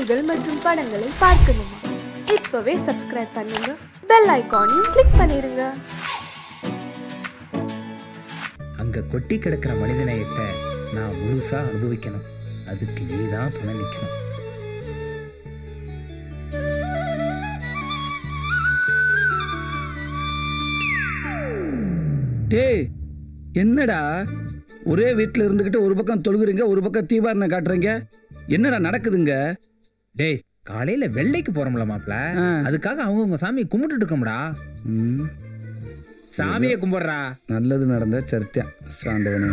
நிகழ்ச்சிகள் மற்றும் படங்களை பார்க்கணுமா இப்பவே சப்ஸ்கிரைப் பண்ணுங்க பெல் ஐகானையும் கிளிக் பண்ணிருங்க அங்க கொட்டி கிடக்கிற மனிதநேயத்தை நான் முழுசா அனுபவிக்கணும் அதுக்கு நீ தான் துணை நிற்கணும் டேய் என்னடா ஒரே வீட்டில் இருந்துக்கிட்டு ஒரு பக்கம் தொழுகுறீங்க ஒரு பக்கம் தீபாரணை காட்டுறீங்க என்னடா நடக்குதுங்க டேய் காலையில வெள்ளைக்கு போறோம்ல மாப்ள ஆ. அதுக்காக அவங்கவுங்க சாமியை கும்பிட்டுட்டு இருக்கோம்டா ம், சாமியை கும்பிடுறா நல்லது நடந்த சரித்தியம் சாண்டவனே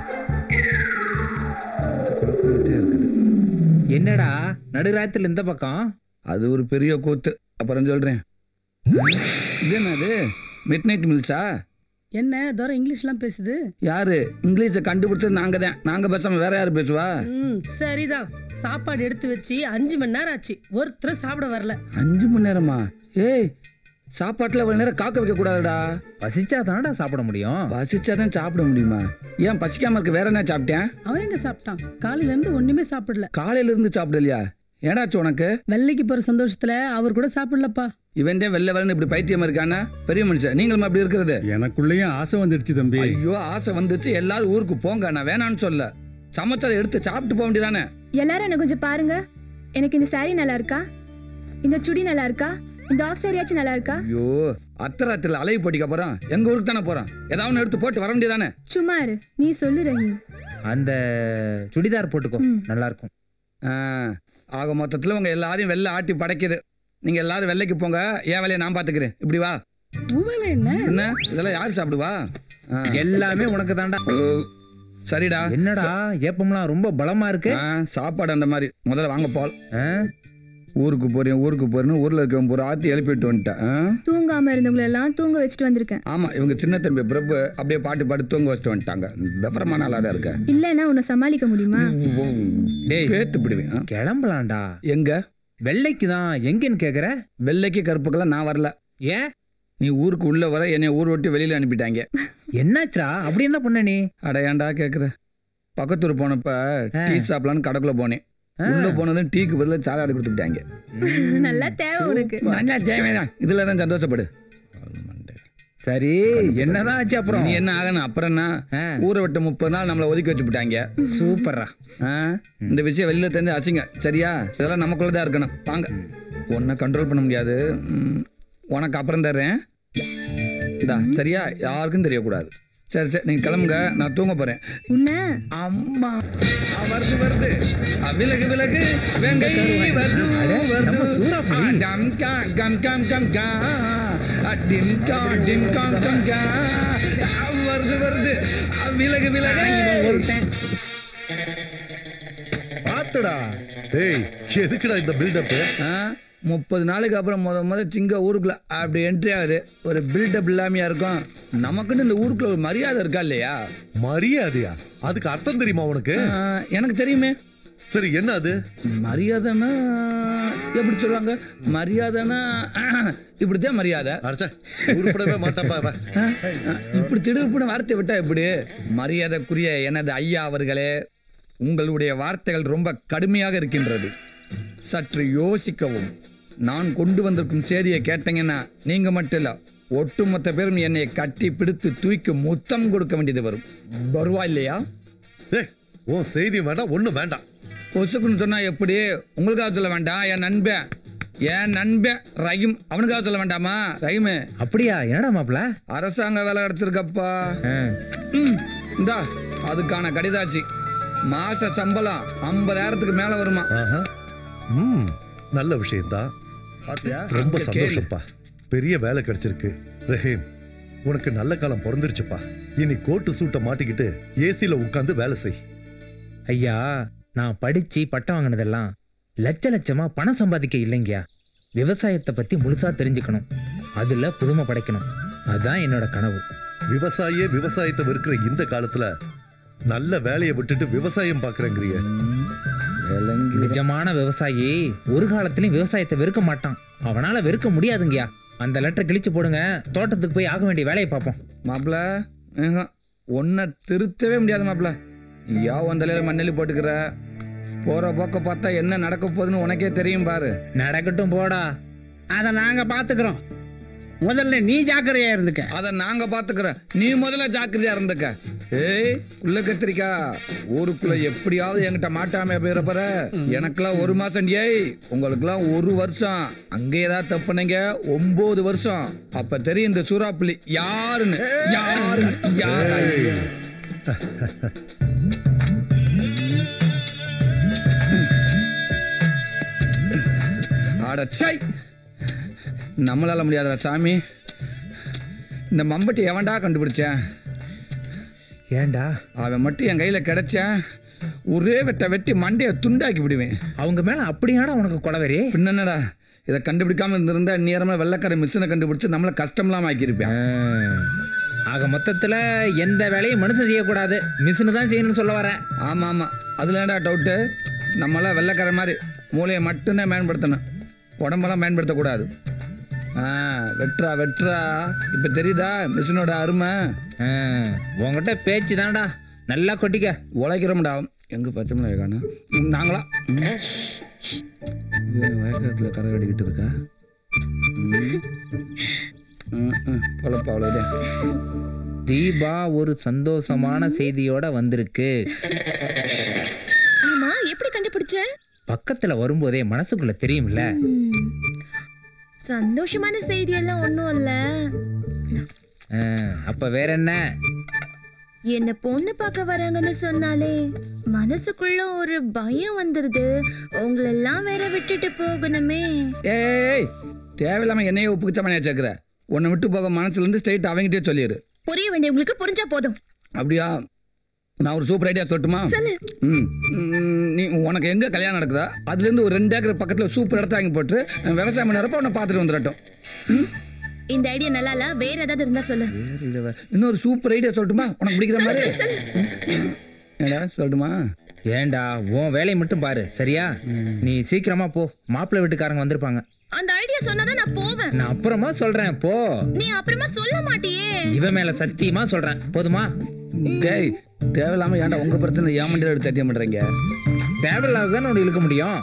குழப்பமாத்தே இருக்குது என்னடா நடுராத்திரில இந்த பக்கம் அது ஒரு பெரிய கூத்து அப்புறம் சொல்கிறேன் இது என்னது மிட் நைட் மில்ஸா என்ன தூரம் இங்கிலீஷ்லாம் பேசுது யாரு இங்கிலீஷை கண்டுபிடிச்சது நாங்கள் தான் நாங்கள் பேசாமல் வேற யார் பேசுவா ம் சரிதான் சாப்பாடு எடுத்து வச்சு அஞ்சு மணி நேரம் ஆச்சு ஒருத்தர் சாப்பிட வரல அஞ்சு மணி நேரமா ஏய் சாப்பாட்டில் அவ்வளோ நேரம் காக்க வைக்கக்கூடாதுடா பசிச்சா தானடா சாப்பிட முடியும் பசிச்சாதான் சாப்பிட முடியுமா ஏன் பசிக்காம இருக்க வேற என்ன சாப்பிட்டேன் அவன் எங்க சாப்பிட்டான் காலையில இருந்து ஒண்ணுமே சாப்பிடல காலையில இருந்து சாப்பிடலையா ஏடாச்சு உனக்கு வெள்ளைக்கு போற சந்தோஷத்துல அவர் கூட சாப்பிடலப்பா இவன் தான் வெள்ளை வெள்ளன்னு இப்படி பைத்தியம் இருக்கானா பெரிய மனுஷன் நீங்களும் அப்படி இருக்கிறது எனக்குள்ளேயும் ஆசை வந்துடுச்சு தம்பி ஐயோ ஆசை வந்துச்சு எல்லாரும் ஊருக்கு போங்க நான் வேணான்னு சொல்ல சமைச்சதை எடுத்து சாப்பிட்டு போக வேண்டியதானே எல்லாரும் என்ன கொஞ்சம் பாருங்க எனக்கு இந்த saree நல்லா இருக்கா இந்த சுடி நல்லா இருக்கா இந்த ஆஃப் சாரியாச்சும் நல்லா இருக்கா ஐயோ அத்தராத்திரில அலைவு போட்டிக்க போறோம் எங்க ஊருக்கு தானே போறோம் ஏதாவது ஒன்று எடுத்து போட்டு வர வேண்டியதானே சும்மா இரு நீ சொல்லு ரஹீம் அந்த சுடிதார் போட்டுக்கோ ம். நல்லா இருக்கும் ஆ, ஆக மொத்தத்தில் உங்க எல்லாரையும் வெள்ளை ஆட்டி படைக்குது நீங்க எல்லாரும் வெள்ளைக்கு போங்க என் வேலையை நான் பாத்துக்கிறேன் இப்படி வா உன் வேலை என்ன என்ன இதெல்லாம் யார் சாப்பிடுவா ஆ. எல்லாமே உனக்கு தான்டா ஓ, சரிடா என்னடா ஏப்பம்லாம் ரொம்ப பலமா இருக்கு ஆ, சாப்பாடு அந்த மாதிரி முதல்ல வாங்க பால் ஆ? ஊருக்கு போறேன் ஊருக்கு போறேன்னு ஊர்ல இருக்கவன் பூரா ஆத்தி எழுப்பிட்டு வந்துட்டேன் ஆ? தூங்காம இருந்தவங்களை எல்லாம் தூங்க வச்சுட்டு வந்திருக்கேன் ஆமா இவங்க சின்ன தம்பி பிரபு அப்படியே பாட்டு பாட்டு தூங்க வச்சுட்டு வந்துட்டாங்க விபரமான ஆளா தான் இருக்க இல்லைன்னா உன்னை சமாளிக்க முடியுமா டேய் பேத்து பிடுவேன் ஆ? கிளம்பலாம்டா எங்க வெள்ளைக்கு தான் எங்கன்னு கேக்குற வெள்ளைக்கு கருப்புக்கெல்லாம் நான் வரல ஏன் நீ ஊருக்கு உள்ள வர என்னை ஊர் விட்டு வெளியில அனுப்பிட்டாங்க என்னாச்சுடா அப்படி என்ன பண்ண நீ அட ஏன்டா கேக்குற பக்கத்தூர் போனப்ப ஆ. டீ சாப்பிடலான்னு கடைக்குள்ள போனேன் ஆ. உள்ள போனதும் டீக்கு பதிலா சாலாடு கொடுத்துட்டாங்க நல்லா தேவை உனக்கு நல்லா தேவைதான் இதுல தான் சந்தோஷப்படு சரி என்னதான் ஆச்சு அப்புறம் நீ என்ன ஆகணும் அப்புறம் என்ன ஆ. ஊரை விட்டு முப்பது நாள் நம்மளை ஒதுக்கி வச்சு விட்டாங்க சூப்பர்ரா ஆ? இந்த விஷயம் வெளியில தெரிஞ்சு அசிங்க சரியா இதெல்லாம் நமக்குள்ள தான் இருக்கணும் வாங்க உன்னை கண்ட்ரோல் பண்ண முடியாது ம், உனக்கு அப்புறம் தர்றேன் இந்தா சரியா யாருக்கும் தெரியக்கூடாது சரி சரி நீங்க கிளம்புங்க நான் தூங்க போறேன் உன்ன அம்மா ஆ, வருது வருது ஆ, விலகு விலகு வெங்கை வருது அட, நம்ம வருது சூறாப்பொலி. ஆ, டம் கா, கம் கம் கம் கா. ஆ, டிம் கா, டிம் காம் கம் கா. ஆ, வருது வருது ஆ, விலகு விலகு பாத்துடா டேய் எதுக்குடா இந்த பில்டப் ஆ, முப்பது நாளைக்கு அப்புறம் முத முத சிங்க ஊருக்குள்ள அப்படி என்ட்ரி ஆகுது ஒரு பில்டப் இல்லாமையா இருக்கும் நமக்குன்னு இந்த ஊருக்குள்ள ஒரு மரியாதை இருக்கா இல்லையா மரியாதையா அதுக்கு அர்த்தம் தெரியுமா உனக்கு ஆ, எனக்கு தெரியுமே சரி என்ன அது மரியாதைன்னா எப்படி சொல்லுவாங்க மரியாதைன்னா இப்படித்தான் மரியாதை அரைச்சா உருப்படவே மாட்டாப்பா இவன். ஆ, ஆ, இப்படி திடுப்புன வார்த்தை விட்டா எப்படி மரியாதைக்குரிய எனது ஐயா அவர்களே உங்களுடைய வார்த்தைகள் ரொம்ப கடுமையாக இருக்கின்றது சற்று யோசிக்கவும் நான் கொண்டு வந்திருக்கும் செய்தியை கேட்டீங்கன்னா நீங்க மட்டும் இல்ல ஒட்டுமொத்த பேரும் என்னை கட்டி பிடித்து தூக்கி முத்தம் கொடுக்க வேண்டியது வரும் வருவா இல்லையா டேய் உன் செய்தி வேண்டாம் ஒண்ணும் வேண்டாம் பொசுக்குன்னு சொன்னா எப்படி உங்களுக்காக சொல்ல வேண்டாம் என் நண்பன் என் நண்பன் ரஹீம் அவனுக்காக சொல்ல வேண்டாமா ரஹீமு அப்படியா என்னடா மாப்ள அரசாங்க வேலை கிடைச்சிருக்கப்பா ம், இந்தா அதுக்கான கடிதாச்சு மாச சம்பளம் ஐம்பதாயிரத்துக்கு மேல வருமா ஆஹா. ம் நல்ல விஷயம்தான் பாத்தியா? ரொம்ப அங்க கேளு. சந்தோஷப்பா பெரிய வேலை கிடைச்சிருக்கு ரஹீம் உனக்கு நல்ல காலம் பிறந்துருச்சுப்பா இனி கோட்டு சூட்டை மாட்டிக்கிட்டு ஏசில உட்காந்து வேலை செய் ஐயா நான் படிச்சு பட்டம் வாங்கினதெல்லாம் லட்ச லட்சமா பணம் சம்பாதிக்க இல்லைங்கயா விவசாயத்தை பத்தி முழுசா தெரிஞ்சுக்கணும் அதுல புதுமை படைக்கணும் அதான் என்னோட கனவு விவசாயியே விவசாயத்தை வெறுக்கிற இந்த காலத்துல நல்ல வேலையை விட்டுட்டு விவசாயம் பாக்குறேங்கிறிய விளங்கி- நிஜமான விவசாயி ஒரு காலத்திலயும் விவசாயத்தை வெறுக்க மாட்டான் அவனால வெறுக்க முடியாதுங்கயா அந்த லெட்டர் கிழிச்சு போடுங்க தோட்டத்துக்கு போய் ஆக வேண்டிய வேலையை பார்ப்போம் மாப்பிள உன்னை திருத்தவே முடியாது மாப்பிள யா உன் தலையில மண்ணெல்லி போட்டுக்கிற போற போக்க பார்த்தா என்ன நடக்க போகுதுன்னு உனக்கே தெரியும் பாரு நடக்கட்டும் போடா அதை நாங்க பாத்துக்கிறோம் முதல்ல நீ ஜாக்கிரதையா இருந்துக்க அதை நாங்க பாத்துக்கிறோம் நீ முதல்ல ஜாக்கிரதையா இருந்துக்க ஏய் உள்ள கத்திரிக்கா ஊருக்குள்ள எப்படியாவது என்கிட்ட மாட்டாம போயிட போற எனக்கெல்லாம் ஒரு மாசம் ஏய் உங்களுக்கெல்லாம் ஒரு வருஷம் அங்கே ஏதாவது தப்புனீங்க ஒன்பது வருஷம் அப்ப தெரியும் இந்த சூறாப்புலி யாருன்னு யாருன்னு யாரு அடச்சை நம்மளால முடியாதடா சாமி இந்த மம்பட்டி எவன்டா கண்டுபிடிச்சேன் ஏன்டா அவன் மட்டும் என் கையில் கிடைச்சேன் ஒரே வெட்ட வெட்டி மண்டையை துண்டாக்கி விடுவேன் அவங்க மேல அப்படியாடா உனக்கு கொலவெறி பின்ன என்னடா இதை கண்டுபிடிக்காம இருந்திருந்தா நேரமாக வெள்ளக்கார மிஷினை கண்டுபிடிச்சு நம்மளை கஷ்டம்லாம் ஆக்கியிருப்பேன் ஆக மொத்தத்துல எந்த வேலையும் மனுஷன் செய்யக்கூடாது மிஷினு தான் செய்யணும்னு சொல்ல வரேன் ஆமாம் ஆமாம் அதில் ஏன்டா டவுட்டு நம்மளாம் வெள்ளைக்கார மாதிரி மூளையை மட்டும்தான் பயன்படுத்தணும் உடம்பெல்லாம் பயன்படுத்தக்கூடாது ஆ வெட்டுறா வெட்டுறா இப்போ தெரியுதா மிஷினோட அருமை ஆ, உன்கிட்ட பேச்சு தான்டா நல்லா கொட்டிக்க உழைக்கிறோம்டா எங்கே பச்சை மிளகாய் காணோம்? ம், நாங்களா வயக்காட்டில் கரை கட்டிக்கிட்டு இருக்கா ம். ம், ம், பொழப்பு அவ்வளோதான் தீபா ஒரு சந்தோஷமான செய்தியோட வந்திருக்கு ஆமா எப்படி கண்டுபிடிச்ச பக்கத்துல வரும்போதே மனசுக்குள்ள தெரியும்ல ம். சந்தோஷமான செய்தி எல்லாம் ஒண்ணும் இல்ல ஆ, அப்ப வேற என்ன என்ன பொண்ணு பார்க்க வராங்கன்னு சொன்னாலே மனசுக்குள்ள ஒரு பயம் வந்துருது உங்களெல்லாம் வேற விட்டுட்டு போகணுமே ஏய் தேவையில்லாமல் என்னையே உப்புக்கு சமனியா சேர்க்குற உன்னை விட்டு போக மனசுலேருந்து ஸ்ட்ரைட் அவங்ககிட்டே சொல்லிடு புரிய வேண்டியவங்களுக்கு புரிஞ்சா போதும் அப்படியா நான் ஒரு சூப்பர் ஐடியா சொல்லட்டுமா சொல்லு ம் ம், நீ உனக்கு எங்கே கல்யாணம் நடக்குதா அதுலேருந்து ஒரு ரெண்டு ஏக்கர் பக்கத்தில் சூப்பர் இடத்த வாங்கி போட்டு விவசாயம் பண்ணுறப்ப உன்னை பார்த்துட்டு வந்துடட்டும் ம் இந்த ஐடியா நல்லா இல்ல வேற ஏதாவது இருந்தா சொல்லு வேற இதை வே- இன்னொரு சூப்பர் ஐடியா சொல்லட்டுமா உனக்கு பிடிக்கிற மாதிரி ஏடா சொல்லட்டுமா ஏன்டா உன் வேலையை மட்டும் பாரு சரியா நீ சீக்கிரமா போ மாப்பிள்ளை வீட்டுக்காரங்க வந்திருப்பாங்க அந்த ஐடியா சொன்னாதான் நான் போவேன் நான் அப்புறமா சொல்றேன் போ நீ அப்புறமா சொல்ல மாட்டியே இவன் மேல சத்தியமா சொல்றேன் போதுமா டேய் தேவையில்லாம ஏன்டா உங்க பிரச்சனை ஏன் மண்டியில் எடுத்து தட்டியம் பண்றீங்க தேவையில்லாத தானே உன்னை இழுக்க முடியும்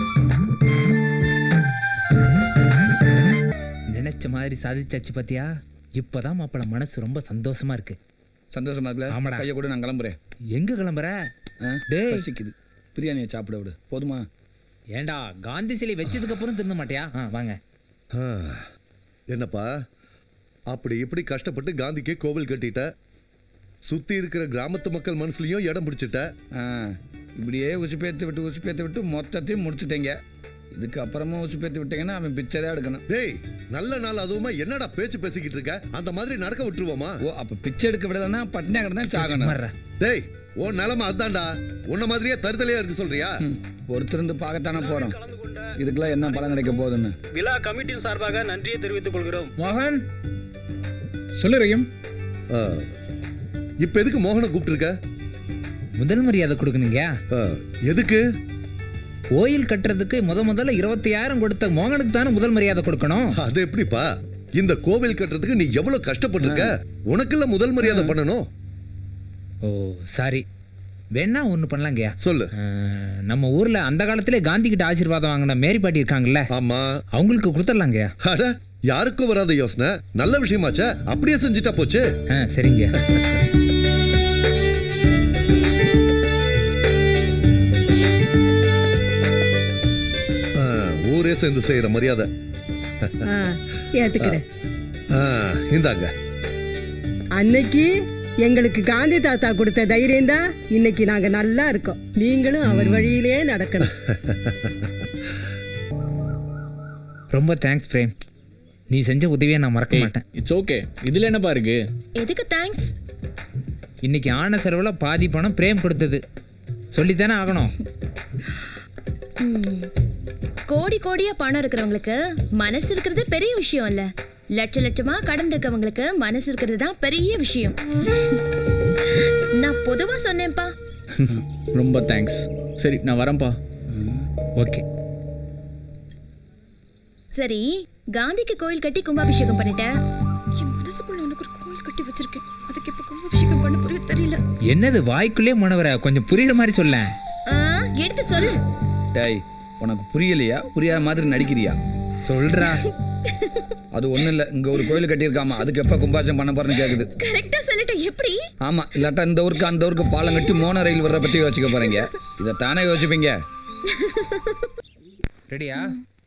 நினைச்ச மாதிரி சாதிச்சாச்சு பாத்தியா இப்பதான் மாப்பிள்ள மனசு ரொம்ப சந்தோஷமா இருக்கு சந்தோஷமா இருக்குல்ல ஆமாடா. கையை கூட நான் கிளம்புறேன் எங்க கிளம்புற ஆ? டேய். பசிக்குது பிரியாணியை சாப்பிட விடு போதுமா ஏன்டா காந்தி சிலை வச்சதுக்கு அப்புறம் திருந்த மாட்டியா ஆ, வாங்க ஆ, என்னப்பா அப்படி இப்படி கஷ்டப்பட்டு காந்திக்கே கோவில் கட்டிட்ட சுத்தி இருக்கிற கிராமத்து மக்கள் மனசுலயும் இடம் பிடிச்சிட்ட ஆ, இப்படியே உசுப்பேத்து விட்டு உசுப்பேத்து விட்டு மொத்தத்தையும் முடிச்சுட்டீங்க இதுக்கு அப்புறமா உசுப்பேத்து விட்டீங்கன்னா அவன் பிச்சை தான் எடுக்கணும் டேய் நல்ல நாள் அதுவுமா என்னடா பேச்சு பேசிக்கிட்டு இருக்க அந்த மாதிரி நடக்க விட்டுருவோமா ஓ அப்ப பிச்சை எடுக்க விடலன்னா பட்டினியா கிடந்தா சாகணும் சும்மாடுறா. டேய் உன் நிலைமை அதான்டா உன்ன மாதிரியே தருதலையா இருக்கு சொல்றியா ம், பொறுத்திருந்து பார்க்கத்தானே போறோம் இதுக்கெல்லாம் என்ன பலன் கிடைக்க போகுதுன்னு விழா கமிட்டியின் சார்பாக நன்றியை தெரிவித்துக் கொள்கிறோம் மோகன் சொல்லுறையும் ஆ, இப்ப எதுக்கு மோகனை கூப்பிட்டுருக்க முதல் மரியாதை கொடுக்கணுங்க ஆ, எதுக்கு கோயில் கட்டுறதுக்கு முத முதல்ல இருபத்தையாயிரம் கொடுத்த மோகனுக்கு தானே முதல் மரியாதை கொடுக்கணும் அது எப்படிப்பா இந்த கோவில் கட்டுறதுக்கு நீ எவ்வளவு கஷ்டப்பட்டிருக்க உனக்குள்ள முதல் மரியாதை பண்ணணும் ஓ சாரி வேணா ஒன்று பண்ணலாங்கய்யா சொல்லு அஹ், நம்ம ஊர்ல அந்த காலத்திலே காந்தி கிட்ட ஆசீர்வாதம் வாங்கின மேரி பாட்டி இருக்காங்கல்ல ஆமா அவங்களுக்கு கொடுத்துடலாங்கய்யா அட யாருக்கும் வராத யோசனை நல்ல விஷயமாச்சே அப்படியே செஞ்சுட்டா போச்சு ஆ சரிங்க ஆ, ஊரே சேர்ந்து செய்யற மரியாதை ஏத்துக்கிறேன் ஆ, இந்தாங்க அன்னைக்கு எங்களுக்கு காந்தி தாத்தா கொடுத்த தைரியம் தான் இன்னைக்கு நாங்க நல்லா இருக்கோம் நீங்களும் அவர் வழியிலே நடக்கணும் ரொம்ப தேங்க்ஸ் பிரேம் நீ செஞ்ச உதவியை நான் மறக்க மாட்டேன் இட்ஸ் ஓகே இதுல என்னப்பா இருக்கு எதுக்கு தேங்க்ஸ் இன்னைக்கு ஆன செலவுல பாதி பணம் பிரேம் கொடுத்தது சொல்லித்தானே ஆகணும் கோடி கோடியா பணம் இருக்கிறவங்களுக்கு மனசு இருக்கிறது பெரிய விஷயம் இல்ல லட்ச லட்சமா கடன் இருக்கவங்களுக்கு மனசு இருக்கிறது தான் பெரிய விஷயம் நான் பொதுவா சொன்னேன்ப்பா ரொம்ப தேங்க்ஸ் சரி நான் வரேன்ப்பா ஓகே சரி காந்திக்கு கோயில் கட்டி கும்பாபிஷேகம் பண்ணிட்டேன் என் மனசுக்குள்ள எனக்கு ஒரு கோயில் கட்டி வச்சிருக்கேன் அதுக்கு இப்ப கும்பாபிஷேகம் பண்ண புரிய தெரியல என்னது வாய்க்குள்ளே மாணவர கொஞ்சம் புரியுற மாதிரி சொல்ல ஆ, எடுத்து சொல்லு டேய் உனக்கு புரியலையா புரியாத மாதிரி நடிக்கிறியா சொல்றா அது ஒண்ணும் இல்ல இங்க ஒரு கோயில் கட்டியிருக்காமா அதுக்கு எப்ப கும்பாசம் பண்ண போறேன்னு கேக்குது கரெக்டா சொல்லிட்ட எப்படி ஆமா இல்லாட்டா இந்த ஊருக்கு அந்த ஊருக்கு பாலம் கட்டி மோன ரயில் வர்ற பத்தி யோசிக்க போறீங்க இதை தானே யோசிப்பீங்க ரெடியா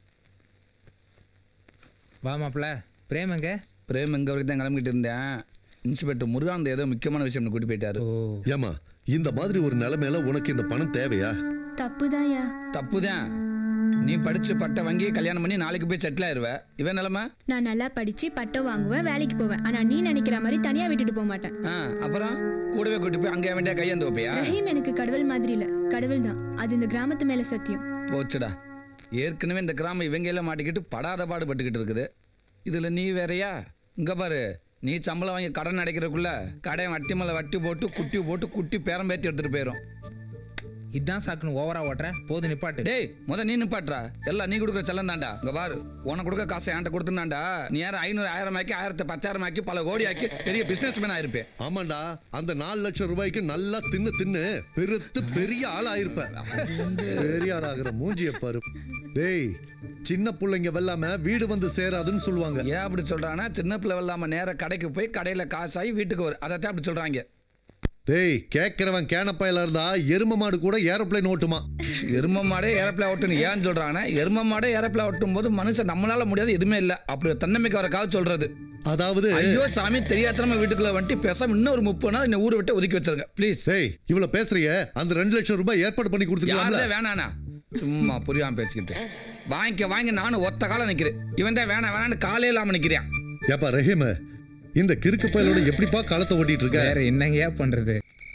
வா மாப்ள பிரேமங்க பிரேம் எங்க வரைக்கும் தான் கிளம்பிட்டு இருந்தேன் இன்ஸ்பெக்டர் முருகானந்த ஏதோ முக்கியமான விஷயம் கூட்டி போயிட்டாரு ஏமா இந்த மாதிரி ஒரு நிலைமையில உனக்கு இந்த பணம் தேவையா தப்புதாயா தப்புதான் நீ படிச்சு பட்டை வாங்கி கல்யாணம் பண்ணி நாளைக்கு போய் செட்டில் ஆயிருவ இவன் நிலைமை நான் நல்லா படிச்சு பட்டம் வாங்குவேன் வேலைக்கு போவேன் ஆனா நீ நினைக்கிற மாதிரி தனியா விட்டுட்டு போக மாட்டேன் ஆ அப்புறம் கூடவே கூட்டி போய் அங்கே வேண்டிய கையேந்து வைப்பியா ரஹீம் எனக்கு கடவுள் மாதிரி இல்ல கடவுள் தான் அது இந்த கிராமத்து மேல சத்தியம் போச்சுடா ஏற்கனவே இந்த கிராமம் இவங்க எல்லாம் மாட்டிக்கிட்டு படாத பாடுபட்டுக்கிட்டு இருக்குது இதுல நீ வேறயா இங்க பாரு நீ சம்பளம் வாங்கி கடன் அடைக்கிறதுக்குள்ள கடையை வட்டி மேல வட்டி போட்டு குட்டி போட்டு குட்டி பேரம் பேத்தி எடுத்துட்டு போயிடும் இதான் சாக்குன்னு ஓவரா ஓட்டுற போது நிப்பாட்டு டேய் முத நீ நிப்பாட்றா எல்லாம் நீ கொடுக்குற செல்லம் தாண்டா இங்க பாரு உனக்கு கொடுக்க காசை என்கிட்ட கொடுத்துனாண்டா நீ யாரும் ஐநூறு ஆயிரம் ஆக்கி ஆயிரத்தி பத்தாயிரம் ஆக்கி பல கோடி ஆக்கி பெரிய பிசினஸ் மேன் ஆயிருப்பேன் ஆமாண்டா அந்த நாலு லட்சம் ரூபாய்க்கு நல்லா தின்னு தின்னு பெருத்து பெரிய ஆள் ஆயிருப்ப பெரிய ஆள் ஆகிற மூஞ்சிய பாரு டேய் சின்ன பிள்ளைங்க வெல்லாம வீடு வந்து சேராதுன்னு சொல்லுவாங்க ஏன் அப்படி சொல்றாங்கன்னா சின்ன பிள்ளை இல்லாம நேர கடைக்கு போய் கடையில காசாகி வீட்டுக்கு வரும் அதைத்தான் அப்படி சொல்றாங்க டேய் கேட்கிறவன் கேனப்பாயில இருந்தா எரும மாடு கூட ஏரோப்ளேன் ஓட்டுமா எரும மாடே ஏரப்பில் ஓட்டணும் ஏன்னு சொல்றாங்கன்னா எரும மாடே ஏரப்பில் ஓட்டும் போது மனுஷன் நம்மளால முடியாது எதுவுமே இல்லை அப்படி ஒரு தன்னம்பிக்கை வரக்காக சொல்றது அதாவது ஐயோ சாமி தெரியாதனமா வீட்டுக்குள்ள வந்துட்டு பேசாம இன்னும் ஒரு முப்பது நாள் இந்த ஊரை விட்டு ஒதுக்கி வச்சிருங்க ப்ளீஸ் டேய் இவ்வளவு பேசுறிய அந்த ரெண்டு லட்சம் ரூபாய் ஏற்பாடு பண்ணி கொடுத்துருக்கலாம்ல யாரே வேணாண்ணா சும்மா புரியாம பேசிக்கிட்டு வாங்கிக்க வாங்கி நானும் ஒத்த காலம் நிக்கிறேன் இவன் தான் வேணாம் வேணான்னு காலே இல்லாம நிக்கிறேன் ஏப்பா ரஹீம் இந்த கிறுக்கு பயலோட எப்படிப்பா காலத்தை ஓட்டிட்டு இருக்க வேற என்னங்கயா பண்றது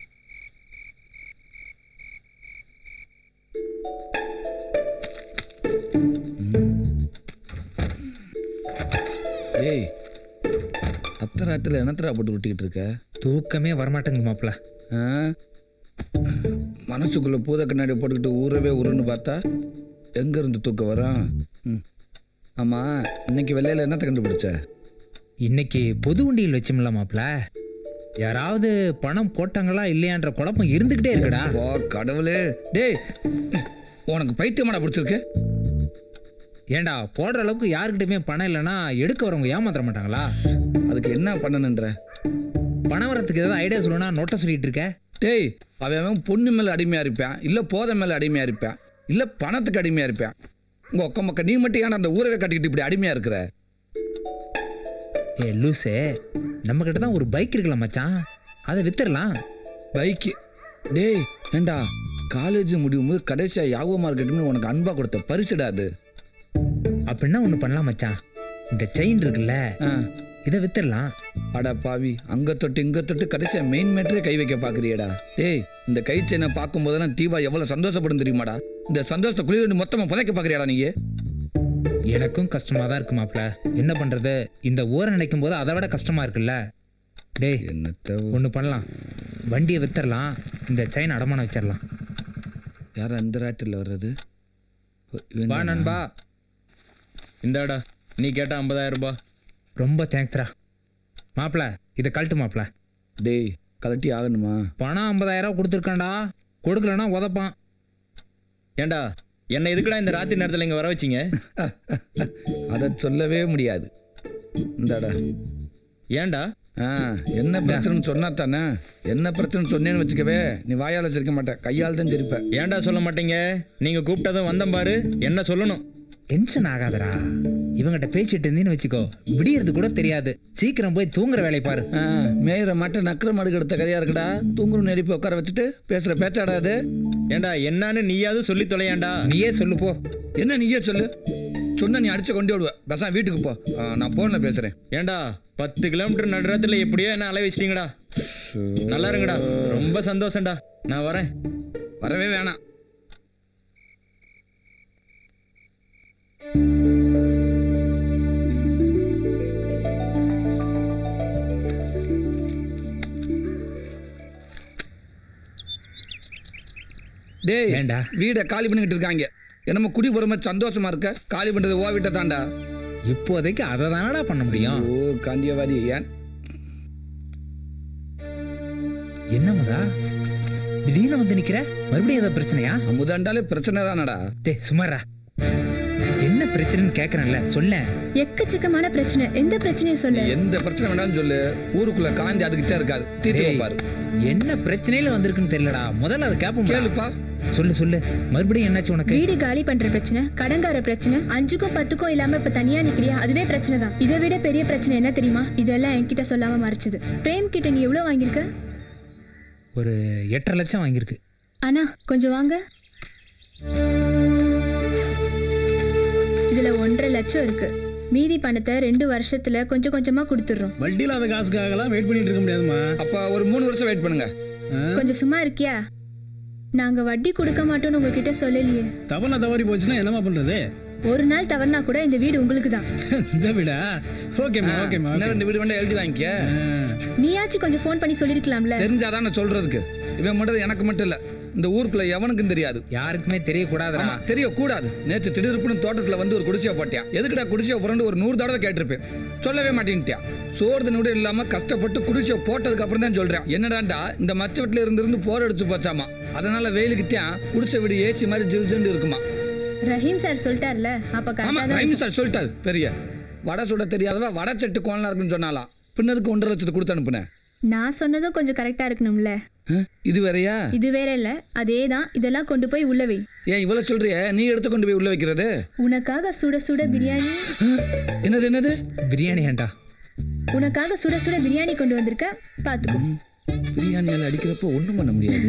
ஏய் அத்தராத்துல என்னத்தரா போட்டு விட்டுக்கிட்டு இருக்க தூக்கமே வரமாட்டேங்குது மாப்ள ஆ? மனசுக்குள்ள பூத கண்ணாடி போட்டுக்கிட்டு ஊறவே உருன்னு பார்த்தா எங்க இருந்து தூக்கம் வரும் ம். ஆமா இன்னைக்கு வெள்ளையில என்னத்தை கண்டுபிடிச்ச இன்னைக்கு பொது வண்டியில் வச்சோம்ல மாப்ள யாராவது பணம் போட்டாங்களா இல்லையான்ற குழப்பம் இருந்துகிட்டே இருக்குடா வா கடவுளே டேய் உனக்கு பைத்தியமாடா பிடிச்சிருக்கு ஏன்டா போடுற அளவுக்கு யாருக்கிட்டயுமே பணம் இல்லைன்னா எடுக்க வரவங்க ஏமாத்திர மாட்டாங்களா அதுக்கு என்ன பண்ணணுன்ற பணம் வரத்துக்கு ஏதாவது ஐடியா சொல்லணும்னா நோட்டை சொல்லிட்டு இருக்க டேய் அவன் அவன் பொண்ணு மேல அடிமையா இருப்பான் இல்ல போதை மேல அடிமையா இருப்பான் இல்ல பணத்துக்கு அடிமையா இருப்பான் உங்க ஒக்க மக்க நீ மட்டும் ஏன்டா அந்த ஊரவே கட்டிக்கிட்டு இப்படி அடிமையா இருக்கிற ஏ லூசே நம்ம கிட்ட தான் ஒரு பைக் இருக்குல்ல மச்சான் அதை வித்துடலாம் பைக்கு டேய் ஏண்டா காலேஜ் முடியும் போது கடைசியா யாகோ மார்க்கெட்னு உனக்கு அன்பா கொடுத்த பரிசுடா அது அப்படின்னா ஒன்று பண்ணலாம் மச்சான் இந்த செயின் இருக்குல்ல இதை வித்துடலாம் அடா பாவி அங்க தொட்டு இங்க தொட்டு கடைசியா மெயின் மேட்டரே கை வைக்க பாக்குறியடா டேய் இந்த கை செயினை பார்க்கும் போதெல்லாம் தீபா எவ்வளவு சந்தோஷப்படும் தெரியுமாடா இந்த சந்தோஷத்தை குளிர் மொத்தமா புதைக்க பாக்குறியாடா நீங்க எனக்கும் கஷ்டமா தான் இருக்கு மாப்ள என்ன பண்றது இந்த ஊரை நினைக்கும் போது அதை விட கஷ்டமா இருக்குல்ல டேய் என்னத்த ஒன்று பண்ணலாம் வண்டியை வித்துடலாம் இந்த செயின் அடமானம் வச்சிடலாம் யார் அந்த ராத்திரில வர்றது இவன் வா தானா? நண்பா இந்தாடா நீ கேட்ட ஐம்பதாயிரம் ரூபாய் ரொம்ப தேங்க்ஸ்ரா மாப்ள இதை கழட்டு மாப்ள டேய் கலட்டி ஆகணுமா பணம் ஐம்பதாயிரம் கொடுத்துருக்கான்டா கொடுக்கலன்னா உதப்பான் ஏண்டா என்ன எதுக்குடா இந்த ராத்திரி நேரத்தில் இங்கே வர வச்சிங்க அதை சொல்லவே முடியாது இந்தாடா ஏன்டா ஆ என்ன பிரச்சனைன்னு சொன்னா தானே என்ன பிரச்சனை சொன்னேன்னு வச்சுக்கவே நீ வாயால சிரிக்க மாட்டேன் கையால் தான் சிரிப்ப ஏன்டா சொல்ல மாட்டீங்க நீங்க கூப்பிட்டதும் வந்தேன் பாரு என்ன சொல்லணும் டென்ஷன் ஆகாதடா இவங்கிட்ட பேசிட்டு இருந்தீன்னு வச்சுக்கோ விடியறது கூட தெரியாது சீக்கிரம் போய் தூங்குற வேலை பாரு ஆ, மேயிற மாட்டை நக்கிற மாடு எடுத்த கதையா இருக்குடா தூங்குற நெருப்பி உட்கார வச்சுட்டு பேசுற பேச்சாடா அது ஏன்டா என்னன்னு நீயாவது சொல்லி தொலையாண்டா நீயே சொல்லு போ என்ன நீயே சொல்லு சொன்னா நீ அடிச்சு கொண்டு விடுவ பேசாம வீட்டுக்கு போ ஆ, நான் போன்ல பேசுறேன் ஏன்டா பத்து கிலோமீட்டர் நடுறத்துல எப்படியோ என்ன அலை வச்சிட்டீங்கடா நல்லா இருங்கடா ரொம்ப சந்தோஷம்டா நான் வரேன் வரவே வேணாம் டேய் ஏன்டா? வீடை காலி பண்ணிக்கிட்டு இருக்காங்க என்னமோ குடி போகிற சந்தோஷமா இருக்க காலி பண்றது ஓ வீட்டை தாண்டா இப்போதைக்கு அதை தானடா பண்ண முடியும் ஓ காந்தியவாதி ஏன் என்னமதா திடீர்னு வந்து நிக்கிற மறுபடியும் ஏதாவது பிரச்சனையா அமுதாண்டாலே பிரச்சனை தானடா டேய் சுமாரா என்ன பிரச்சனைன்னு கேக்குறேன்ல சொல்ல எக்கச்சக்கமான பிரச்சனை எந்த பிரச்சனையும் சொல்லு எந்த பிரச்சனை வேண்டாம்னு சொல்லு ஊருக்குள்ள காந்தி அதுக்கிட்டே இருக்காது தீர்த்து டேய், வைப்பாரு என்ன பிரச்சனையில வந்திருக்குன்னு தெரியலடா முதல்ல அதை கேப்போம் கேளுப்பா சொல்லு சொல்லு மறுபடியும் என்னாச்சு உனக்கு வீடு காலி பண்ற பிரச்சனை கடங்கார பிரச்சனை அஞ்சுக்கும் பத்துக்கும் இல்லாம இப்ப தனியா நிக்கிறியா அதுவே பிரச்சனை தான் இதை விட பெரிய பிரச்சனை என்ன தெரியுமா இதெல்லாம் என்கிட்ட சொல்லாம மறைச்சது பிரேம் கிட்ட நீ எவ்வளவு வாங்கியிருக்க ஒரு எட்டரை லட்சம் வாங்கியிருக்கு அண்ணா கொஞ்சம் வாங்க இதுல ஒன்றரை லட்சம் இருக்கு மீதி பணத்தை ரெண்டு வருஷத்துல கொஞ்சம் கொஞ்சமா கொடுத்துடுறோம் வட்டி இல்லாத காசுக்காகலாம் வெயிட் பண்ணிட்டு இருக்க முடியாதுமா அப்ப ஒரு மூணு வருஷம் வெயிட் பண்ணுங்க கொஞ்சம் சும்மா இருக்கியா நாங்க வட்டி கொடுக்க மாட்டோம்னு உங்ககிட்ட சொல்லலையே தவறுனா தவறி போச்சுன்னா என்னமா பண்றது ஒரு நாள் தவறுனா கூட இந்த வீடு உங்களுக்கு தான் இந்த விடா ஓகேம்மா ஓகேம்மா இன்னும் ரெண்டு வீடு வேண்டாம் எழுதி வாங்கிக்க நீயாச்சும் கொஞ்சம் ஃபோன் பண்ணி சொல்லிருக்கலாம்ல தெரிஞ்சாதான் நான் சொல்றதுக்கு இவன் மட்டும் எனக்கு மட்டும் இல்ல இந்த ஊருக்குள்ள எவனுக்கும் தெரியாது யாருக்குமே தெரியக்கூடாதுடா ஆமா, தெரியக்கூடாது நேத்து திடீர்னு தோட்டத்துல வந்து ஒரு குடிசையை போட்டியா எதுக்குடா குடிசையை புரண்டு ஒரு நூறு தடவை கேட்டிருப்பேன் சொல்லவே மாட்டேன்ட்டியா சோறு தண்ணி இல்லாம கஷ்டப்பட்டு குடிசையை போட்டதுக்கு அப்புறம் தான் சொல்றேன் என்னடாண்டா இந்த மச்ச வீட்டுல இருந்து இருந்து போர் அடிச்சு போச்சாமா அதனால வெயிலுக்குத்தான் குடிசை வீடு ஏசி மாதிரி ஜில் ஜில்னு இருக்குமா ரஹீம் சார் சொல்லிட்டார்ல அப்ப ஆமா கரெக்டா தான் ரைமி சார் சொல்லிட்டாரு பெரிய வடை சுட தெரியாதவ வடை செட்டு கோலனா இருக்குன்னு சொன்னாலாம் பின்னதுக்கு ஒன்றரை லட்சத்தை கொடுத்து அனுப்புனேன் நான் சொன்னதும் கொஞ்சம் கரெக்டா இருக்கணும்ல ஆ, இது வேறயா இது வேற இல்ல அதே தான் இதெல்லாம் கொண்டு போய் உள்ள வை ஏன் இவ்வளவு சொல்றிய நீ எடுத்து கொண்டு போய் உள்ள வைக்கிறது உனக்காக சுட சுட பிரியாணி என்னது என்னது பிரியாணி ஏன்டா உனக்காக சுட சுட பிரியாணி கொண்டு வந்திருக்க பாத்துக்கோ பிரியாணியால் அடிக்கிறப்போ ஒன்றும் பண்ண முடியாது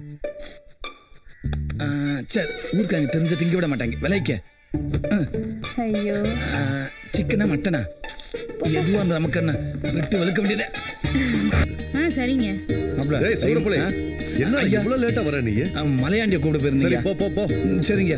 ஆ, சரி ஊருக்கு அங்கே தெரிஞ்ச திங்க விட மாட்டாங்க விலைக்க ஐயோ சிக்கனா மட்டனா எதுவாக அந்த நமக்கு என்ன விட்டு வெளுக்க வேண்டியதே ஆ சரிங்க மாப்ள, ஏய் சூரப்புலை ஆ? என்ன ஐயா. இவ்வளவு லேட்டா வர நீ ஆ, மலையாண்டிய கூப்பிட சரி போயிருந்தீங்க போ போ போ ம், சரிங்க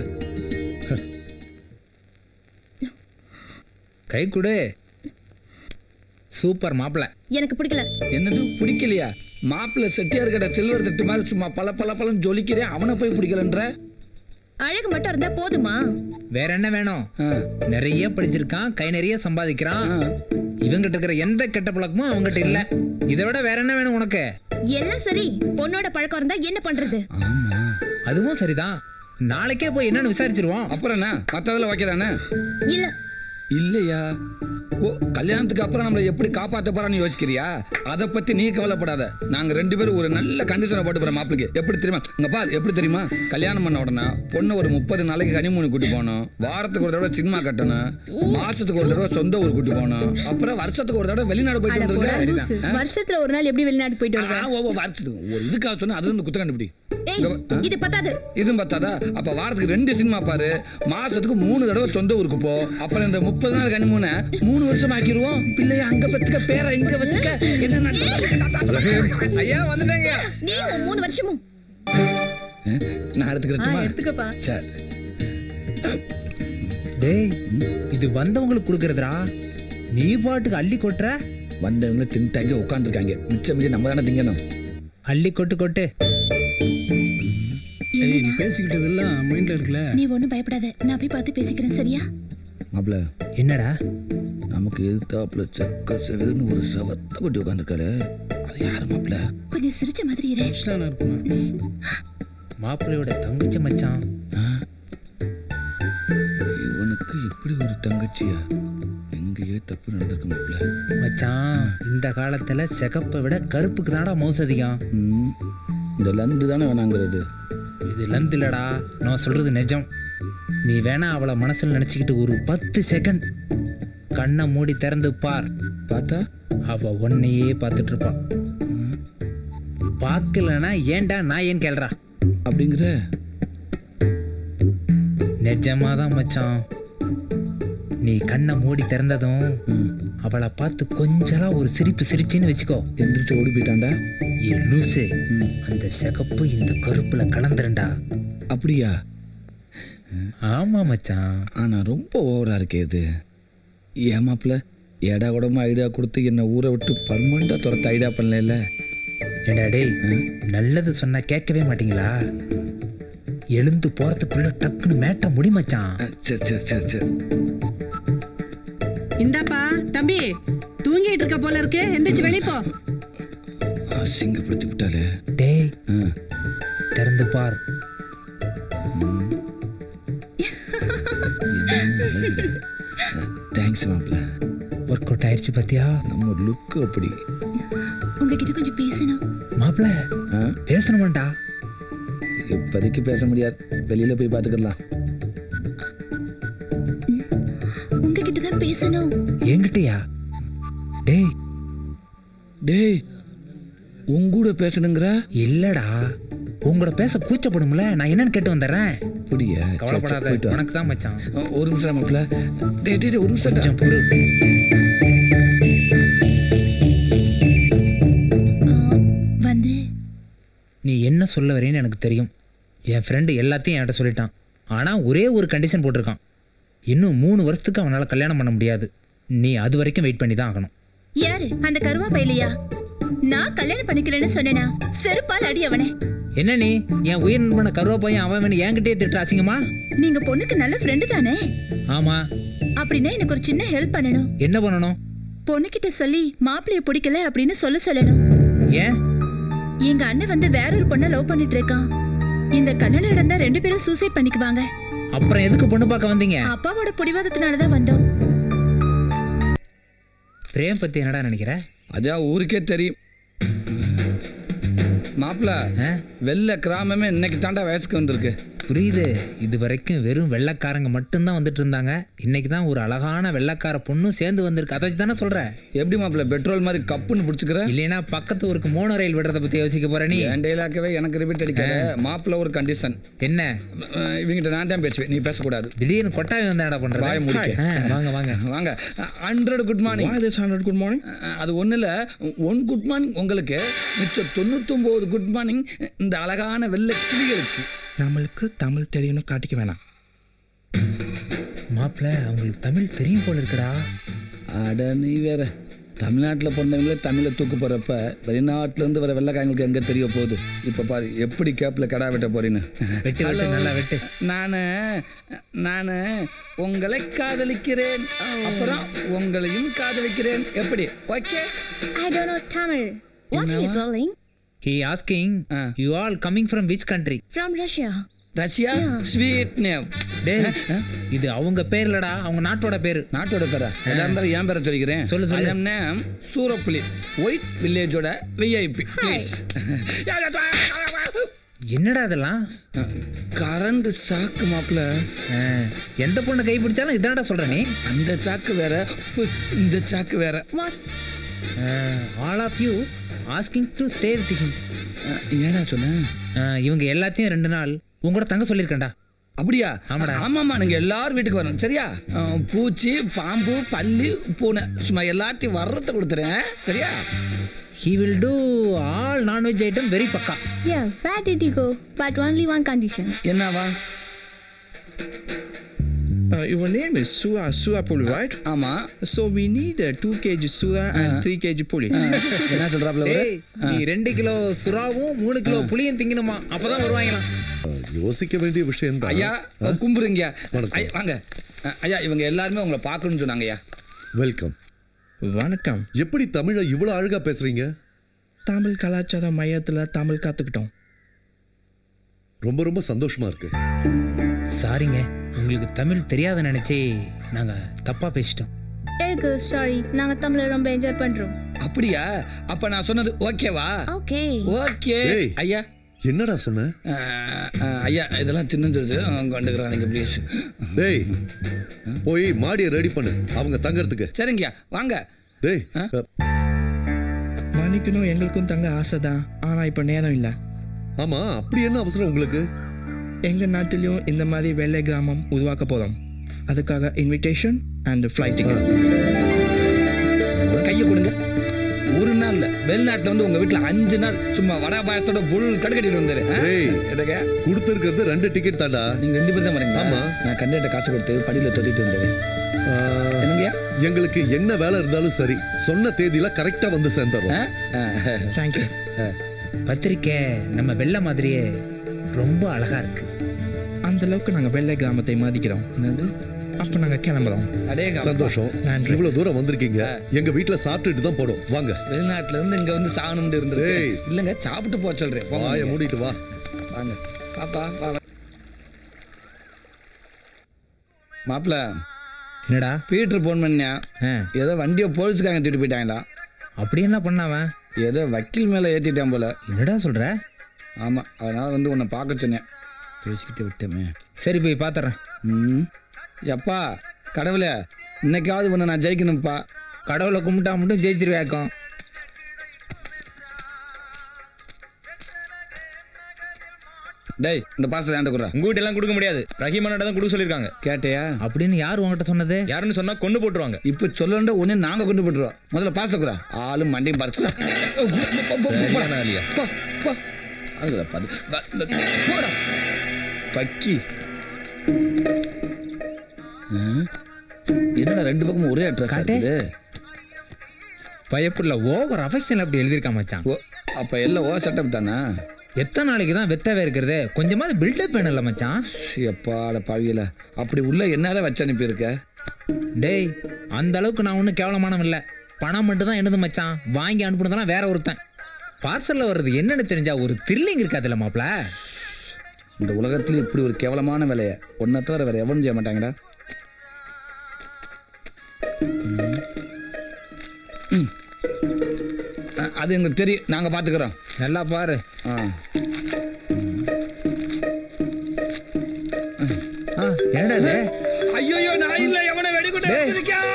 கை கொடு சூப்பர் மாப்பிள எனக்கு பிடிக்கல என்னது பிடிக்கலையா மாப்பிள்ளை செட்டியார் கடை சில்வர் தட்டு மாதிரி சும்மா பல பல பழம் ஜொலிக்கிறேன் அவனை போய் பிடிக்கலன்ற அழகு மட்டும் இருந்தா போதுமா வேற என்ன வேணும் ஆ, நிறைய படிச்சிருக்கான் கை நிறைய சம்பாதிக்கிறான் ஆ. இவங்கிட்ட இருக்கிற எந்த கெட்ட பழக்கமும் அவங்ககிட்ட இல்ல இதை விட வேற என்ன வேணும் உனக்கு எல்லாம் சரி பொண்ணோட பழக்கம் இருந்தா என்ன பண்றது ஆமா அதுவும் சரிதான் நாளைக்கே போய் என்னன்னு விசாரிச்சிருவோம் அப்புறம் என்ன மற்றதில் வைக்கிறானே இல்ல இல்லையா ஓ கல்யாணத்துக்கு அப்புறம் நம்மளை எப்படி காப்பாற்ற போறான்னு யோசிக்கிறியா அதை பத்தி நீ கவலைப்படாத நாங்க ரெண்டு பேரும் ஒரு நல்ல கண்டிஷனை போட்டு போறோம் மாப்பிளைக்கு எப்படி தெரியுமா இங்க பார் எப்படி தெரியுமா கல்யாணம் பண்ண உடனே பொண்ணு ஒரு முப்பது நாளைக்கு கனிமூணு கூட்டி போகணும் வாரத்துக்கு ஒரு தடவை சினிமா கட்டணும் மாசத்துக்கு ஒரு தடவை சொந்த ஊர் கூட்டி போகணும் அப்புறம் வருஷத்துக்கு ஒரு தடவை வெளிநாடு அட போயிட்டு போடா வந்துருக்க லூசு. வருஷத்துல ஒரு நாள் எப்படி வெளிநாட்டுக்கு போயிட்டு ஆ, வருவேன் ஓ, ஓ, வருஷத்துக்கு ஒரு இதுக்காக சொன்னா அது வந்து குத்த கண்டுபிடி ஏய் இங்க வா. ஆ? இது பத்தாது இதுவும் பார்த்தாதா அப்ப வாரத்துக்கு ரெண்டு சினிமா பாரு மாசத்துக்கு மூணு தடவை சொந்த ஊருக்கு போ அப்புறம் இந்த முப்பது நாள் கனிமூனை மூணு வருஷம் ஆக்கிடுவோம் பிள்ளைய அங்க பத்துக்க பேரை இங்க வச்சுக்க என்ன நடக்குது? ஐயா வந்துட்டாங்க நீ உன் மூணு வருஷமும் நான் எடுத்துக்கிறேன் எடுத்துக்கப்பா சரி டேய் இது வந்தவங்களுக்கு கொடுக்கறதுடா நீ பாட்டுக்கு அள்ளி கொட்டுற வந்தவங்க தின்ட்டாங்க உட்காந்துருக்காங்க மிச்சம் மிச்சம் நம்ம தானே திங்கணும் அள்ளி கொட்டு கொட்டு ஏய் நீ பேசிக்கிட்டது எல்லாம் மைண்ட்ல இருக்குல்ல நீ ஒண்ணும் பயப்படாத நான் போய் பார்த்து பேசிக்கிறேன் சரியா மாப்பிள என்னடா நமக்கு எதிர்த்தாப்புல செக்க செவதுன்னு ஒரு சவத்தை கொட்டி உட்காந்துருக்காரு அது யாரு மாப்பிள கொஞ்சம் சிரிச்ச மாதிரி இரு இஷ்டானா இருக்குமா மாப்பிள்ளையோட தங்கச்சி மச்சான் இவனுக்கு இப்படி ஒரு தங்கச்சியா எங்கேயே தப்பு நடந்திருக்கு மாப்பிள மச்சான் இந்த காலத்துல சிகப்பை விட கருப்புக்கு தான்டா மவுஸ் அதிகம் ம், இந்த லந்து தானே வேணாங்கிறது இது லந்து இல்லடா நான் சொல்றது நிஜம் நீ வேணா அவளை மனசுல நினைச்சுக்கிட்டு ஒரு பத்து செகண்ட் கண்ணை மூடி திறந்து பார் பார்த்தா அவ உன்னையே பார்த்துட்டு இருப்பான் பார்க்கலனா ஏன்டா நான் ஏன் கேள்றா அப்படிங்கிற நிஜமாதான் மச்சான் நீ கண்ணை மூடி திறந்ததும் ம், அவளை பார்த்து கொஞ்சலா ஒரு சிரிப்பு சிரிச்சின்னு வச்சுக்கோ எந்திரிச்சு ஓடி போயிட்டான்டா ஏ லூசு ம். அந்த சிகப்பு இந்த கருப்புல கலந்துருண்டா அப்படியா ஆமா மச்சான் ஆனா ரொம்ப ஓவரா இருக்கே இது ஏமாப்ல ஏடா கூடமா ஐடியா கொடுத்து என்னை ஊரை விட்டு பர்மனண்டா துரத்த ஐடியா பண்ணல ஏண்டா டேய் நல்லது சொன்னா கேட்கவே மாட்டீங்களா எழுந்து போறதுக்குள்ள டக்குன்னு மேட்ட முடி மச்சான் சரி சரி சரி சரி இந்தாப்பா தம்பி தூங்கிட்டு இருக்க போல இருக்கு எந்திரிச்சு வெளிய போ அசிங்கப்படுத்தி விட்டாலே டேய் ஆ, திறந்து பார் தேங்க்ஸ் மாப்பிள்ள ஒர்க் அவுட் ஆயிடுச்சு பாத்தியா நம்ம லுக்கு அப்படி உங்ககிட்ட கொஞ்சம் பேசணும் மாப்பிள்ள ஆ? பேசணுமாண்டா இப்போதைக்கு பேச முடியாது வெளியில போய் பார்த்துக்கலாம் உங்ககிட்ட தான் பேசணும் என்கிட்டயா டேய் டேய் உங்கூட பேசணுங்கிற இல்லடா உங்களோட பேச கூச்சப்படும்ல நான் என்னன்னு கேட்டு வந்துடுறேன் அப்படியா சரி, சரி, கவலைப்படாத போயிட்டு வா. உனக்கு தான் மச்சான் அஹ், ஒரு நிமிஷம் மாப்பிள்ள டேய் டேய், டேய், ஒரு நிமிஷம் கொஞ்சம் பொறு வந்து நீ என்ன சொல்ல வரேன்னு எனக்கு தெரியும் என் ஃப்ரெண்டு எல்லாத்தையும் என்கிட்ட சொல்லிட்டான் ஆனால் ஒரே ஒரு கண்டிஷன் போட்டிருக்கான் இன்னும் மூணு வருஷத்துக்கு அவனால் கல்யாணம் பண்ண முடியாது நீ அது வரைக்கும் வெயிட் பண்ணி தான் ஆகணும் யாரு அந்த கருவா பையலையா நான் கல்யாணம் பண்ணிக்கிறேன்னு சொன்னேனா செருப்பால் அடி அவனே என்ன நீ என் உயிர் நண்பனை கருவா பையன் அவன் வேணும் என்கிட்டயே திட்டுற அசிங்கமா நீங்க பொண்ணுக்கு நல்ல ஃப்ரெண்டு தானே ஆமாம் அப்படின்னா எனக்கு ஒரு சின்ன ஹெல்ப் பண்ணணும் என்ன பண்ணணும் பொண்ணுகிட்ட சொல்லி மாப்பிளைய பிடிக்கல அப்படின்னு சொல்ல சொல்லணும் ஏன் எங்க அண்ணன் வந்து வேற ஒரு பொண்ணை லவ் பண்ணிட்டு இருக்கான் இந்த கல்யாணம் நடந்தா ரெண்டு பேரும் சூசைட் பண்ணிக்குவாங்க அப்புறம் எதுக்கு பொண்ணு பார்க்க வந்தீங்க அப்பாவோட பிடிவாதத்தினால தான் வந்தோம் பிரேம் பற்றி என்னடா நினைக்கிற அதான் ஊருக்கே தெரியும் மாப்பிள்ள ஆ? வெள்ளை கிராமமே இன்னைக்கு தாண்டா வயசுக்கு வந்திருக்கு புரியுது இது வரைக்கும் வெறும் வெள்ளைக்காரங்க மட்டும்தான் வந்துட்டு இருந்தாங்க இன்னைக்கு தான் ஒரு அழகான வெள்ளைக்கார பொண்ணும் சேர்ந்து வந்திருக்கு அதை வச்சு தானே சொல்ற எப்படி மாப்பிள்ள பெட்ரோல் மாதிரி கப்புன்னு பிடிச்சிக்கிற இல்லைன்னா பக்கத்து ஊருக்கு மோனோ ரயில் விடுறத பத்தி யோசிக்க போற நீ என் டைலாக்கவே எனக்கு ரிப்பீட் அடிக்காத மாப்பிள்ள ஒரு கண்டிஷன் என்ன இவங்கிட்ட நான் தான் பேசுவேன் நீ பேசக்கூடாது திடீர்னு கொட்டாவி வந்து என்னடா பண்றது வாயை மூடிக்க. ஆ, வாங்க வாங்க வாங்க hundred good morning Why this 100 good morning? அது ஒன்றும் இல்லை ஒன் குட் மார்னிங் உங்களுக்கு மிச்சம் தொண்ணூத்தொம்பது குட் மார்னிங் இந்த அழகான வெள்ளை கிளிகளுக்கு நம்மளுக்கு தமிழ் தெரியும்னு காட்டிக்க வேணாம் மாப்பிள்ள அவங்களுக்கு தமிழ் தெரியும் போல இருக்குடா அட நீ வேற தமிழ்நாட்டில் பிறந்தவங்களே தமிழை தூக்கு போகிறப்ப வெளிநாட்டிலேருந்து வர வெள்ளைக்காரங்களுக்கு எங்கே தெரிய போகுது இப்போ பாரு எப்படி கேப்பில் கடா வெட்ட போறீன்னு வெட்டு, வெட்டு, நல்லா வெட்டு. நான் நான் உங்களை காதலிக்கிறேன் அப்புறம் உங்களையும் காதலிக்கிறேன் எப்படி okay I don't know Tamil. What are you darling? He asking ஆ. You all coming from which country From Russia. Russia sweet name டேய் இது அவங்க பேர் இல்லடா அவங்க நாட்டோட பேரு நாட்டோட பேரா எதா இருந்தாலும் என் பேரை சொல்லிக்கிறேன் சொல்லு, சொல்லு. ஐ நேம் சூரப்புலி ஒயிட் வில்லேஜோட விஐபி ப்ளீஸ் என்னடா அதெல்லாம் கரண்ட் சாக்கு மாப்பிள்ள ஆ, எந்த பொண்ணை கை பிடிச்சாலும் இதான்டா சொல்ற நீ அந்த சாக்கு வேற இந்த சாக்கு வேற What? All of you asking to stay with him ah, ஏடா சொன்ன இவங்க எல்லாத்தையும் ரெண்டு நாள் உங்களோட தங்க சொல்லியிருக்கேன்டா அப்படியா ஆமாடா. ஆமாம்மா நீங்க எல்லாரும் வீட்டுக்கு வரணும் சரியா அஹ், பூச்சி பாம்பு பல்லி பூனை சும்மா எல்லாத்தையும் வர்றத கொடுத்துறேன் சரியா he will do all non veg item very பக்கா Yeah, where did you go? But only one condition. என்னவா Uh, your name is Sura Sura Puli, right? ஆமா So we need uh, 2 kg Sura and 3 kg Puli. என்ன சொல்றாப்ல அவரு? ஏய் நீ ரெண்டு kilo சுறாவும் மூணு kilo புளியும் திங்கணுமா அப்பதான் வருவாங்களாம் யோசிக்க வேண்டிய விஷயம் ஐயா தான் கும்பிடுங்க வணக்கம். ஐயா வாங்க அஹ், ஐயா இவங்க எல்லாருமே உங்களை பார்க்கணும்னு சொன்னாங்க ஐயா வெல்கம் வணக்கம் எப்படி தமிழை இவ்வளவு அழகா பேசுறீங்க தமிழ் கலாச்சார மையத்தில் தமிழ் கற்றுக்கிட்டோம் ரொம்ப ரொம்ப சந்தோஷமா இருக்கு சாரிங்க உங்களுக்கு தமிழ் தெரியாத நினைச்சே நாங்க தப்பா பேசிட்டோம் எனக்கு சாரி நாங்க தமிழ ரொம்ப என்ஜாய் பண்றோம் அப்படியா அப்ப நான் சொன்னது ஓகேவா ஓகே ஓகே ஏய். ஐயா என்னடா சொன்ன அஹ், அஹ், ஐயா இதெல்லாம் சின்னஞ்சிருச்சு கொண்டுக்கிறாங்க ப்ளீஸ் டேய் போய் மாடியை ரெடி பண்ணு அவங்க தங்கறதுக்கு சரிங்கய்யா வாங்க டேய் ஆ? அ, மன்னிக்கணும் எங்களுக்கும் தங்க ஆசை தான் ஆனால் இப்போ நேரம் இல்லை ஆமா அப்படி என்ன அவசரம் உங்களுக்கு எங்கள் நாட்டிலையும் இந்த மாதிரி வெள்ளை கிராமம் உருவாக்க போகிறோம் அதுக்காக இன்விடேஷன் அண்ட் ஃப்ளைட் டிக்கெட் கையை கொடுங்க ஒரு நாள் இல்ல வெளிநாட்டுல வந்து உங்க வீட்டுல அஞ்சு நாள் சும்மா வடா பாயசத்தோட புல் கடுக்கட்டிட்டு வந்தாரு டேய். என்னங்க கொடுத்துருக்கிறது ரெண்டு டிக்கெட் தாண்டா நீங்க ரெண்டு பேரும் தான் வரீங்க ஆமா. நான் கண்டிட்ட காசு கொடுத்து படியில தொட்டிட்டு வந்தேன் ஆ, என்னங்கய்யா எங்களுக்கு என்ன வேலை இருந்தாலும் சரி சொன்ன தேதியில கரெக்டா வந்து சேர்ந்துடுறோம் ஆ? ஆ. தேங்க்யூ பத்திரிக்கை நம்ம வெள்ளை மாதிரியே ரொம்ப அழகா இருக்கு அந்த அளவுக்கு நாங்கள் வெள்ளை கிராமத்தை மதிக்கிறோம் என்னது அப்போ நாங்கள் கிளம்புறோம் அடேங்க அப்பா. சந்தோஷம் நன்றி. இவ்வளவு தூரம் வந்திருக்கீங்க எங்க வீட்டுல சாப்பிட்டுட்டு தான் போடும் வாங்க வெளிநாட்டுல இருந்து இங்க வந்து சாகணும்னு இருந்தது டேய். இல்லங்க சாப்பிட்டு போக சொல்றேன் போங்க வாயை நீங்க. மூடிட்டு வா வாங்க பாப்பா வா மாப்பிள்ள என்னடா பீட்டர் ஃபோன் பண்ணேன் ஏதோ வண்டியை போலீஸ்காரங்க தூக்கிட்டு போயிட்டாங்களா அப்படி என்ன பண்ணாவன் ஏதோ வக்கீல் மேலே ஏற்றிட்டான் போல என்னடா சொல்ற ஆமாம் அதனால வந்து உன்னை பார்க்க சொன்னேன் பேசிக்கிட்டு விட்டோமே சரி போய் பார்த்துறேன் ம் எப்பா கடவுளே இன்னைக்காவது உன்னை நான் ஜெயிக்கணும்ப்பா கடவுளை கும்பிட்டா மட்டும் ஜெயிச்சிருவேக்கம் டேய் இந்த பார்சல் ஏன்ட்ட குடுறா உங்ககிட்ட எல்லாம் கொடுக்க முடியாது ரஹீமானோட தான் கொடுக்க சொல்லியிருக்காங்க கேட்டியா அப்படின்னு யார் உங்ககிட்ட சொன்னது யாருன்னு சொன்னா கொண்டு போட்டுருவாங்க இப்போ சொல்லண்ட உடனே நாங்கள் கொண்டு போட்டுருவோம் முதல்ல பார்சல் குறா ஆளும் மண்டையும் பறிச்சு சரியான ஆளியா. அதுல பாரு. வ- இந்த- போடா. பக்கி ஆ? என்னடா ரெண்டு பக்கமும் ஒரே அட்ரஸ் காட்டு. காட்டுது பயப்புள்ள ஓவர் அஃபெக்ஷன் அப்படி எழுதியிருக்கா மச்சான் ஓ அப்போ எல்லாம் ஓ செட்டப் தானா எத்தனை நாளைக்கு தான் வெத்தவே இருக்கிறது கொஞ்சமாவது பில்டப் வேணும்ல மச்சான் எப்பாட பாவியல அப்படி உள்ள என்னால வச்சு அனுப்பியிருக்க டேய் அந்த அளவுக்கு நான் ஒன்றும் கேவலமானவன் இல்லை பணம் மட்டும் தான் என்னது மச்சான் வாங்கி அனுப்புனதெல்லாம் வேற ஒருத்தன் பார்சலில் வர்றது என்னன்னு தெரிஞ்சா ஒரு த்ரில்லிங் இருக்காதுல்ல மாப்ள இந்த உலகத்துல இப்படி ஒரு கேவலமான வேலையை ஒன்றை தவிர வேற எவனும் செய்ய மாட்டாங்கடா ம். ம். அ- அது எங்களுக்கு தெரியும் நாங்க பாத்துக்கிறோம் நல்லா பாரு ஆ ஆ என்னடா இது ஐயோ நான் இல்ல எவனை வெடிகுண்டு வச்சிருக்கேன்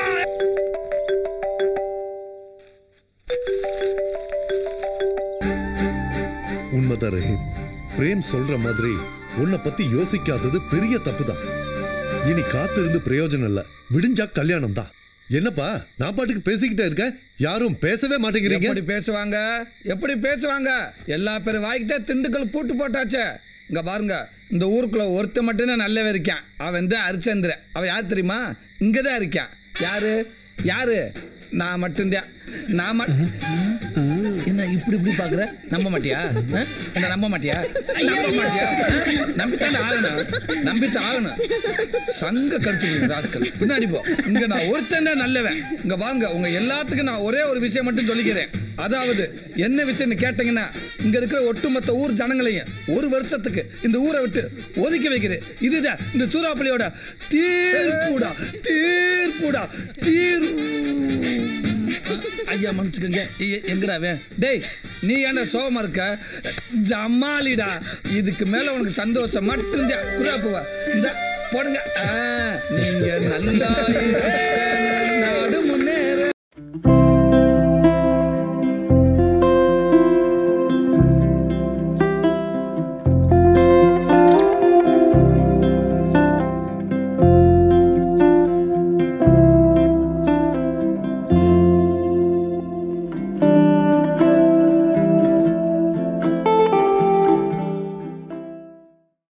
உண்மைதான் ரஹீம் பிரேம் சொல்ற மாதிரி உன்னை பத்தி யோசிக்காதது பெரிய தப்பு தான் இனி காத்திருந்து பிரயோஜனம் இல்ல விடிஞ்சா கல்யாணம் தான் என்னப்பா நான் பாட்டுக்கு பேசிக்கிட்டே இருக்கேன் யாரும் பேசவே மாட்டேங்கிறீங்க எப்படி பேசுவாங்க எப்படி பேசுவாங்க எல்லா பேரும் வாய்க்கிட்டே திண்டுக்கல் பூட்டு போட்டாச்சே இங்க பாருங்க இந்த ஊருக்குள்ள ஒருத்த மட்டும்தான் நல்லவே இருக்கான் அவன் தான் ஹரிச்சந்திர அவன் யார் தெரியுமா இங்க தான் இருக்கான் யாரு யாரு நான் மட்டும்தான் நான் மட் என்ன இப்படி இப்படி பாக்குற நம்ப மாட்டியா ஆ? என்ன நம்ப மாட்டியா நம்ப மாட்டியா ஆ? நம்பித்தான் ஆகணும் நம்பித்தான் ஆகணும் சங்க கடிச்சு ராஸ்கல் பின்னாடி போ இங்க நான் ஒருத்தன் தான் நல்லவன் இங்க வாங்க உங்க எல்லாத்துக்கும் நான் ஒரே ஒரு விஷயம் மட்டும் சொல்லிக்கிறேன் அதாவது என்ன விஷயம்னு கேட்டீங்கன்னா இங்க இருக்கிற ஒட்டுமொத்த ஊர் ஜனங்களையும் ஒரு வருஷத்துக்கு இந்த ஊரை விட்டு ஒதுக்கி வைக்கிறேன் இதுதான் இந்த சூறாப்பள்ளியோட தீர்ப்புடா தீர்ப்புடா தீர் ஐயா மன்னிச்சுக்கோங்க எ- எங்கடா அவன் டேய் நீ ஏன்டா சோகமா இருக்க ஜமாலிடா இதுக்கு மேல உனக்கு சந்தோஷம் மட்டும்தான் குரா போவா இந்த போடுங்க ஆ, நீங்க நல்லா